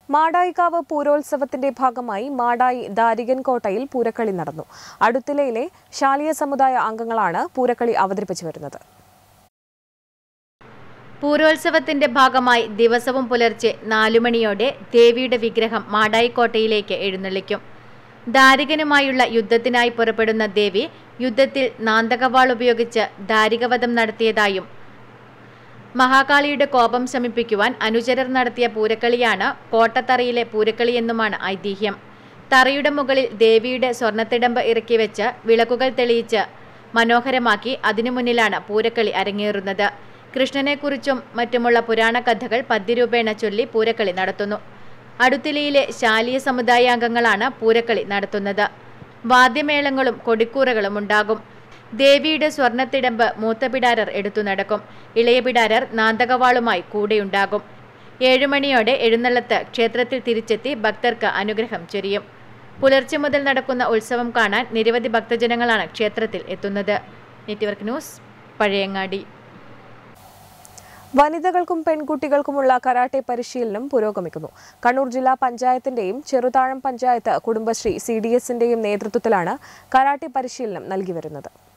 മാടായിക്കാവ് പൂരോത്സവത്തിന്റെ ഭാഗമായി മാടായി ദാരികൻ കോട്ടയിൽ പൂരക്കളി നടന്നു അടുത്തിലയിലെ ശാലിയ സമുദായ അംഗങ്ങളാണ് പൂരക്കളി അവതരിപ്പിച്ചു വരുന്നത് പൂരോത്സവത്തിന്റെ ഭാഗമായി ദിവസവും പുലർച്ചെ നാലുമണിയോടെ ദേവിയുടെ വിഗ്രഹം മാടായിക്കോട്ടയിലേക്ക് എഴുന്നള്ളിക്കും ദാരികനുമായുള്ള യുദ്ധത്തിനായി പുറപ്പെടുന്ന ദേവി യുദ്ധത്തിൽ നാന്തകവാൾ ഉപയോഗിച്ച് ദാരികവധം നടത്തിയതായും മഹാകാളിയുടെ കോപം ശമിപ്പിക്കുവാൻ അനുചരർ നടത്തിയ പൂരക്കളിയാണ് കോട്ടത്തറയിലെ പൂരക്കളി എന്നുമാണ് ഐതിഹ്യം തറയുടെ മുകളിൽ ദേവിയുടെ സ്വർണ്ണത്തിടമ്പ് ഇറക്കി വെച്ച് വിളക്കുകൾ തെളിയിച്ച് മനോഹരമാക്കി അതിനു മുന്നിലാണ് പൂരക്കളി അരങ്ങേറുന്നത് കൃഷ്ണനെക്കുറിച്ചും മറ്റുമുള്ള പുരാണ കഥകൾ പദ്യരൂപേണ ചൊല്ലി പൂരക്കളി നടത്തുന്നു അടുത്തിലയിലെ ശാലീയ സമുദായാംഗങ്ങളാണ് പൂരക്കളി നടത്തുന്നത് വാദ്യമേളങ്ങളും കൊടിക്കൂറകളും ഉണ്ടാകും ദേവിയുടെ സ്വർണ്ണത്തിടമ്പ് മൂത്തപിടാരർ എടുത്തു നടക്കും ഇളയ പിടാരർ നാന്തകവാളുമായി കൂടെയുണ്ടാകും ഏഴുമണിയോടെ എഴുന്നള്ളത്ത് ക്ഷേത്രത്തിൽ തിരിച്ചെത്തി ഭക്തർക്ക് അനുഗ്രഹം ചൊരിയും പുലർച്ചെ മുതൽ നടക്കുന്ന ഉത്സവം കാണാൻ നിരവധി ഭക്തജനങ്ങളാണ് ക്ഷേത്രത്തിൽ എത്തുന്നത് നെറ്റ്വർക്ക് ന്യൂസ് പഴയങ്ങാടി വനിതകൾക്കും പെൺകുട്ടികൾക്കുമുള്ള കരാട്ടെ പരിശീലനം പുരോഗമിക്കുന്നു കണ്ണൂർ ജില്ലാ പഞ്ചായത്തിന്റെയും ചെറുതാഴം പഞ്ചായത്ത് കുടുംബശ്രീ സി ഡി എസിന്റെയും നേതൃത്വത്തിലാണ് കരാട്ടെ പരിശീലനം നൽകി വരുന്നത്